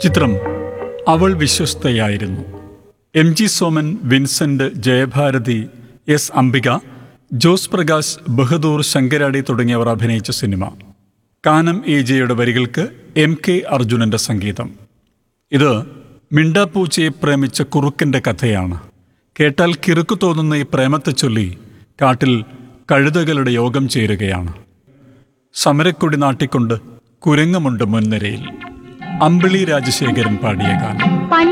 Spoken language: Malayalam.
ചിത്രം അവൾ വിശ്വസ്തയായിരുന്നു M G Soman Vincent Jayabharathi S Ambika Jose Prakash Bahadur Sankaradi തുടങ്ങിയവർ അഭിനയിച്ച സിനിമ കാനം എ ജെയുടെ വരികൾക്ക് എം കെ അർജുനന്റെ സംഗീതം ഇത് മിണ്ടാപ്പൂച്ചയെ പ്രേമിച്ച കുറുക്കന്റെ കഥയാണ് കേട്ടാൽ കിറുക്കു തോന്നുന്ന ഈ പ്രേമത്തെ ചൊല്ലി കാട്ടിൽ കഴുതകളുടെ യോഗം ചേരുകയാണ് സമരക്കൊടി നാട്ടിക്കൊണ്ട് കുരങ്ങുമുണ്ട് മുൻനിരയിൽ അമ്പിളി രാജശേഖരൻ പാടിയ ഗാനം